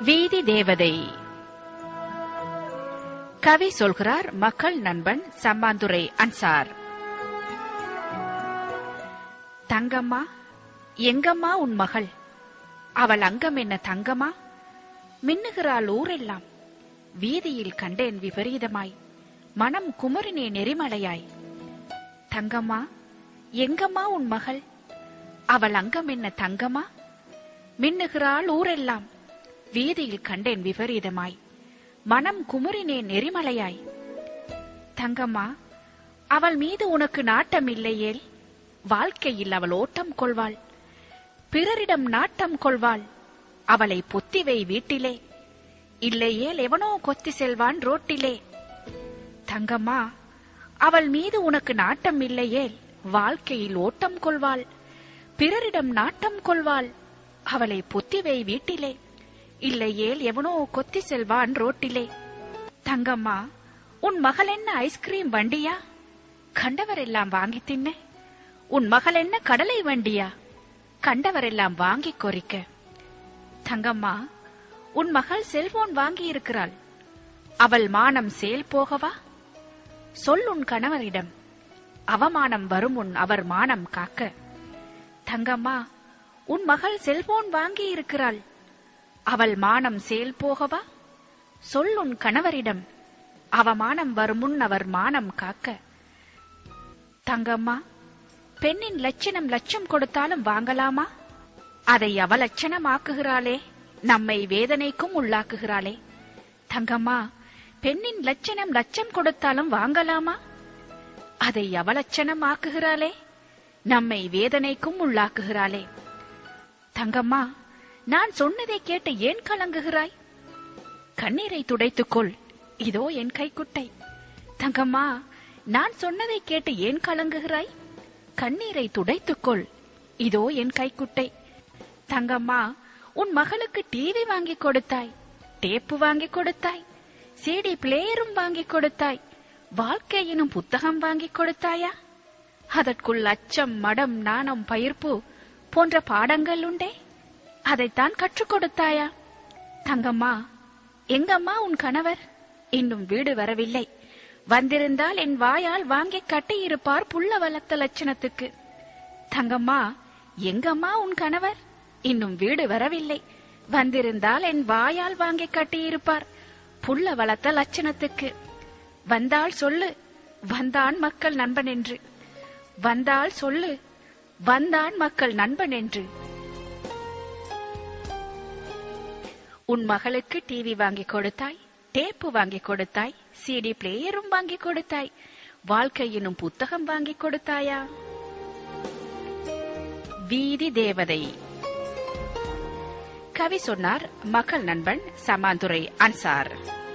வீதி தேவதை கவி சொல்கிறார் மக்கள் நண்பன் சம்மாந்துரை அன்சார் தங்கம்மா எங்கம்மா உன் மகள் அவள் அங்கம் என்ன தங்கமா மின்னுகிறாள் ஊரெல்லாம் வீதியில் கண்டேன் விபரீதமாய் மனம் குமரினே நெறிமலையாய் தங்கம்மா எங்கம்மா உன் மகள் அவள் அங்கம் என்ன தங்கமா மின்னுகிறாள் ஊரெல்லாம் வீதியில் கண்டேன் விபரீதமாய் மனம் குமுறினே நெறிமலையாய் தங்கம்மா அவள் மீது உனக்கு நாட்டம் இல்லையேல் வாழ்க்கையில் அவள் ஓட்டம் கொள்வாள் பிறரிடம் நாட்டம் கொள்வாள் அவளை பொத்திவை வீட்டிலே இல்லையேல் எவனோ கொத்தி செல்வான் ரோட்டிலே தங்கம்மா அவள் மீது உனக்கு நாட்டம் இல்லையேல் வாழ்க்கையில் ஓட்டம் கொள்வாள் பிறரிடம் நாட்டம் கொள்வாள் அவளை பொத்திவை வீட்டிலே இல்லையேல் எவனோ கொத்தி செல்வான் ரோட்டிலே தங்கம்மா உன் மகள் என்ன ஐஸ்கிரீம் வண்டியா கண்டவரெல்லாம் வாங்கி தின்ன உன் மகள் என்ன கடலை வண்டியா கண்டவரெல்லாம் வாங்கி கொறிக்க தங்கம்மா உன் மகள் செல்போன் வாங்கி இருக்கிறாள் அவள் மானம் செயல் போகவா சொல் உன் கணவரிடம் அவமானம் வரும் உன் அவர் மானம் காக்க தங்கம்மா உன் மகள் செல்போன் வாங்கி இருக்கிறாள் அவள் மானம் செயல் போகவா சொல் உன் கணவரிடம் அவமானம் வருமுன் அவர் மானம் காக்க தங்கம்மா பெண்ணின் லட்சணம் லட்சம் கொடுத்தாலும் வாங்கலாமா அதை அவலட்சணம் ஆக்குகிறாளே நம்மை வேதனைக்கும் உள்ளாக்குகிறாளே தங்கம்மா பெண்ணின் லட்சணம் லட்சம் கொடுத்தாலும் வாங்கலாமா அதை அவலட்சணம் ஆக்குகிறாளே நம்மை வேதனைக்கும் உள்ளாக்குகிறாளே தங்கம்மா நான் சொன்னதை கேட்டு ஏன் கலங்குகிறாய் கண்ணீரை துடைத்துக்கொள் இதோ என் கைக்குட்டை தங்கம்மா நான் சொன்னதை கேட்டு ஏன் கலங்குகிறாய் கண்ணீரை துடைத்துக்கொள் இதோ என் கைக்குட்டை தங்கம்மா உன் மகளுக்கு டிவி வாங்கி கொடுத்தாய் டேப்பு வாங்கி கொடுத்தாய் சிடி பிளேயரும் வாங்கி கொடுத்தாய் வாழ்க்கை எனும் புத்தகம் வாங்கி கொடுத்தாயா அதற்குள் அச்சம் மடம் நாணம் பயிர்ப்பு போன்ற பாடங்கள் உண்டே அதைத்தான் கற்றுக் கொடுத்தாயா தங்கம்மா எங்கம்மா உன் கணவர் இன்னும் வீடு வரவில்லை வந்திருந்தால் என் வாயால் வாங்கி கட்டியிருப்பார் புள்ள வளர்த்த லட்சணத்துக்கு தங்கம்மா எங்கம்மா உன் கணவர் இன்னும் வீடு வரவில்லை வந்திருந்தால் என் வாயால் வாங்கி கட்டியிருப்பார் புள்ள வளர்த்த லட்சணத்துக்கு வந்தால் சொல்லு வந்தான் மக்கள் நண்பன் என்று வந்தால் சொல்லு வந்தான் மக்கள் நண்பன் என்று உன் மகளுக்கு டிவி வாங்கி கொடுத்தாய் டேப்பு வாங்கி கொடுத்தாய் சிடி பிளேயரும் வாங்கி கொடுத்தாய் வாழ்க்கை எனும் புத்தகம் வாங்கி கொடுத்தாயா வீதி தேவதை கவி சொன்னார் மக்கள் நண்பன் சமாந்துரை அன்சார்